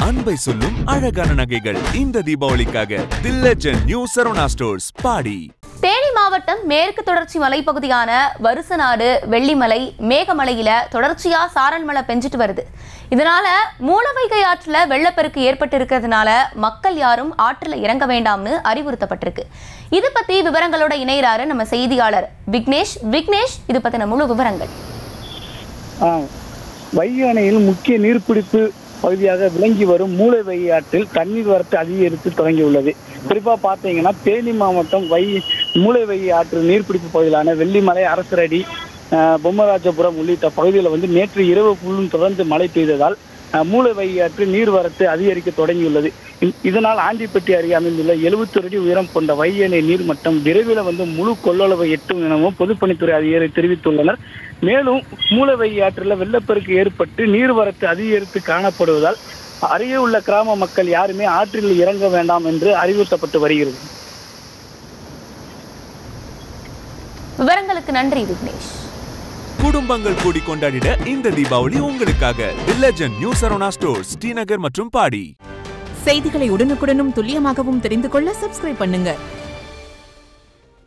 அன்பை சொல்லும் அழகான நகைகள் இந்த தீபாவளிக்காக The Legend New Saravana Stores Padi Theni மாவட்டம் மேற்கு தொடர்ச்சி மலைப்பகுதியான வருசநாடு வெள்ளிமலை மேகமலையில தொடர்ச்சியா சாரல் மழை பெஞ்சிட்டு வருது இதனால மூலவைகை ஆற்றுல வெள்ளப்பெருக்கு ஏற்பட்டு இருக்கிறதுனால மக்கள் யாரும் ஆற்றுல இறங்க வேண்டாம்னு அறிவுறுத்தப்பட்டிருக்கு இது பத்தி விவரங்களோட இணைகிறாரு நம்ம செய்தியாளர் விக்னேஷ் விக்னேஷ் இது பத்தின முழு விவரங்கள் ஆ, வைகை அணையில் முக்கிய நீர்பிடிப்பு பகுதியாக விளங்கி வரும் மூளைவை ஆற்றில் தண்ணீர் வரத்து அதிகரித்து தொடங்கியுள்ளது குறிப்பா பார்த்தீங்கன்னா தேனி மாவட்டம் வை மூளைவை ஆற்று நீர்பிடிப்பு பகுதியிலான வெள்ளிமலை அரசரடி ஆ, பொம்மராஜபுரம் உள்ளிட்ட பகுதிகளில் வந்து நேற்று இரவு புல்லும் தொடர்ந்து மழை பெய்ததால் ஆ, மூளைவை ஆற்று நீர்வரத்து அதிகரிக்க தொடங்கியுள்ளது இ- இதனால் ஆண்டிப்பட்டி அருகே அமைந்துள்ள எழுபத்தொரு அடி உயரம் கொண்ட வைகை அணை நீர்மட்டம் விரைவில் வந்து முழு கொள்ளளவை எட்டும் எனவும் பொதுப்பணித்துறை அதிகாரி தெரிவித்துள்ளனர் மேலும் மூலவை ஆற்றில் வெள்ளப்பெருக்கு ஏற்பட்டு நீர்வரத்து அதிகரித்து காணப்படுவதால் அருகே உள்ள கிராம மக்கள் யாருமே ஆற்றில் இறங்க வேண்டாம் என்று அறிவுறுத்தப்பட்டு வருகிறது விவரங்களுக்கு நன்றி விக்னேஷ் குடும்பங்கள் கூடி கொண்டாடிட இந்த தீபாவளி உங்களுக்காக The Legend New Saravana Stores Srinagar மற்றும் பாடி செய்திகளை உடனுக்குடனும் துல்லியமாகவும் தெரிந்து கொள்ள சப்ஸ்கிரைப் பண்ணுங்க